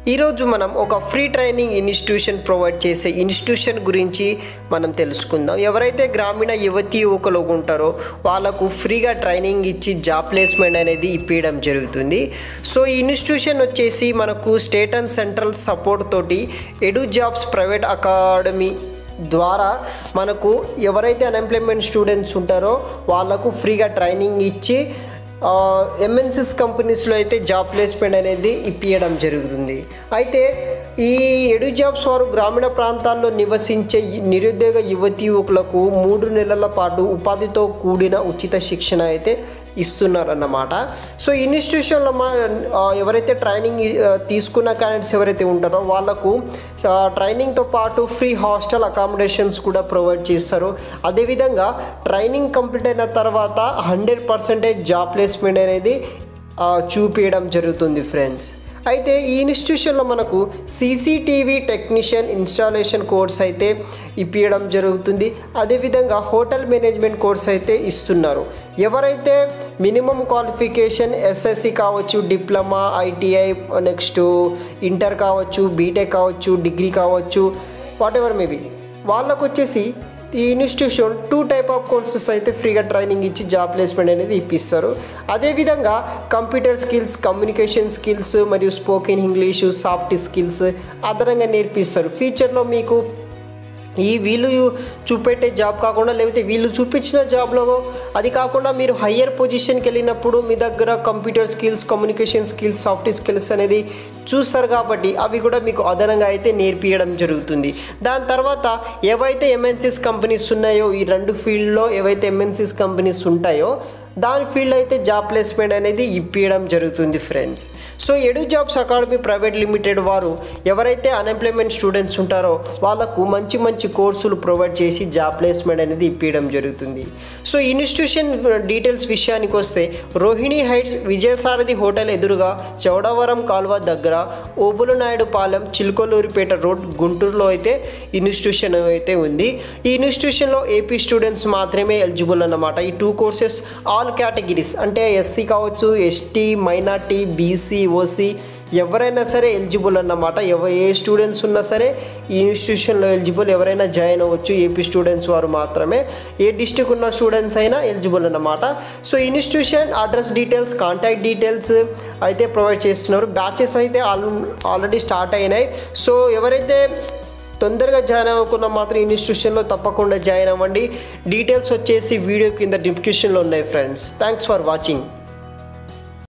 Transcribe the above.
ఈరోజు మనం ఒక ఫ్రీ ట్రైనింగ్ ఇన్స్టిట్యూషన్ ప్రొవైడ్ చేసే ఇన్స్టిట్యూషన్ గురించి మనం తెలుసుకుందాం ఎవరైతే గ్రామీణ యువతి యువకులు ఉంటారో వాళ్ళకు ఫ్రీగా ట్రైనింగ్ ఇచ్చి జాబ్ ప్లేస్మెంట్ అనేది ఇప్పించడం జరుగుతుంది సో ఈ ఇన్స్టిట్యూషన్ వచ్చేసి మనకు స్టేట్ అండ్ సెంట్రల్ సపోర్ట్ తోటి ఎడు జాబ్స్ ప్రైవేట్ అకాడమీ ద్వారా మనకు ఎవరైతే అన్ఎంప్లాయ్మెంట్ స్టూడెంట్స్ ఉంటారో వాళ్ళకు ఫ్రీగా ట్రైనింగ్ ఇచ్చి ఎంఎన్సిస్ కంపెనీస్లో అయితే జాబ్ ప్లేస్మెంట్ అనేది ఇప్పించడం జరుగుతుంది అయితే ఈ ఎడు జాబ్స్ వారు గ్రామీణ ప్రాంతాల్లో నివసించే ఈ నిరుద్యోగ యువతి యువకులకు మూడు నెలల పాటు ఉపాధితో కూడిన ఉచిత శిక్షణ అయితే ఇస్తున్నారన్నమాట సో ఇన్స్టిట్యూషన్లో మా ఆ, ఎవరైతే ట్రైనింగ్ ఆ, తీసుకున్న క్యాండిడేట్స్ ఎవరైతే ఉంటారో వాళ్ళకు ఆ, ట్రైనింగ్తో పాటు ఫ్రీ హాస్టల్ అకామిడేషన్స్ కూడా ప్రొవైడ్ చేస్తారు అదేవిధంగా ట్రైనింగ్ కంప్లీట్ అయిన తర్వాత హండ్రెడ్ పర్సెంటేజ్ జాబ్ ప్లేస్మెంట్ అనేది ఆ, చూపించడం జరుగుతుంది ఫ్రెండ్స్ అయితే ఈ ఇన్స్టిట్యూషన్లో మనకు సీసీటీవీ టెక్నీషియన్ ఇన్స్టాలేషన్ కోర్స్ అయితే ఇప్పించడం జరుగుతుంది అదేవిధంగా హోటల్ మేనేజ్మెంట్ కోర్స్ అయితే ఇస్తున్నారు ఎవరైతే మినిమం క్వాలిఫికేషన్ ఎస్ఎస్సి కావచ్చు డిప్లొమా ఐటీఐ నెక్స్ట్ ఇంటర్ కావచ్చు బీటెక్ కావచ్చు డిగ్రీ కావచ్చు వాట్ ఎవర్ మేబీ వాళ్ళకు వచ్చేసి ఈ institution two type of courses అయితే ఫ్రీగా ట్రైనింగ్ ఇచ్చి జాబ్ ప్లేస్మెంట్ అనేది ఇప్పిస్తారు అదేవిధంగా కంప్యూటర్ స్కిల్స్ కమ్యూనికేషన్ స్కిల్స్ మరియు స్పోకెన్ ఇంగ్లీషు సాఫ్ట్ స్కిల్స్ అదనంగా నేర్పిస్తారు ఫ్యూచర్లో మీకు ఈ వీళ్ళు చూపెట్టే జాబ్ కాకుండా లేకపోతే వీళ్ళు చూపించిన జాబ్లో అది కాకుండా మీరు హయ్యర్ పొజిషన్కి వెళ్ళినప్పుడు మీ దగ్గర computer skills communication skills soft skills అనేది చూస్తారు కాబట్టి అవి కూడా మీకు అదనంగా అయితే నేర్పించడం జరుగుతుంది దాని తర్వాత ఏవైతే ఎంఎన్సీస్ కంపెనీస్ ఉన్నాయో ఈ రెండు ఫీల్డ్లో ఏవైతే ఎంఎన్సీస్ కంపెనీస్ ఉంటాయో దాని ఫీల్డ్ అయితే జాబ్ ప్లేస్మెంట్ అనేది ఇప్పించడం జరుగుతుంది friends so Edu Jobs Academy Private Limited వారు ఎవరైతే అన్ఎంప్లాయ్మెంట్ స్టూడెంట్స్ ఉంటారో వాళ్ళకు మంచి మంచి కోర్సులు ప్రొవైడ్ చేసి జాబ్ ప్లేస్మెంట్ అనేది ఇప్పించడం జరుగుతుంది సో ఇన్స్టిట్యూషన్ డీటెయిల్స్ విషయానికి వస్తే రోహిణి హైట్స్ విజయసారథి హోటల్ ఎదురుగా చౌడవరం కాల్వ దగ్గర ఓబులు నాయుడు పాలెం చిలుకొల్లూరిపేట రోడ్ గుంటూరులో అయితే ఇన్స్టిట్యూషన్ అయితే ఉంది ఈ ఇన్స్టిట్యూషన్లో ఏపీ స్టూడెంట్స్ మాత్రమే ఎలిజిబుల్ అన్నమాట ఈ టూ కోర్సెస్ ఆల్ కేటగిరీస్ అంటే ఎస్సీ కావచ్చు ఎస్టీ మైనార్టీ బీసీ ఓసీ ఎవరైనా సరే ఎలిజిబుల్ అన్నమాట ఎవ ఏ స్టూడెంట్స్ ఉన్నా సరే ఈ ఇన్స్టిట్యూషన్లో ఎలిజిబుల్ ఎవరైనా జాయిన్ అవ్వచ్చు ఏపీ స్టూడెంట్స్ వారు మాత్రమే ఏ డిస్టిక్ ఉన్న స్టూడెంట్స్ అయినా ఎలిజిబుల్ అన్నమాట so institution address details contact details అయితే ప్రొవైడ్ చేస్తున్నారు బ్యాచెస్ అయితే ఆల్ ఆల్రెడీ స్టార్ట్ అయినాయి సో ఎవరైతే తొందరగా జాయిన్ అవ్వకుండా మాత్రం ఇన్స్టిట్యూషన్లో తప్పకుండా జాయిన్ అవ్వండి డీటెయిల్స్ వచ్చేసి వీడియో కింద డిస్క్రిప్షన్లో ఉన్నాయి ఫ్రెండ్స్ థ్యాంక్స్ ఫర్ వాచింగ్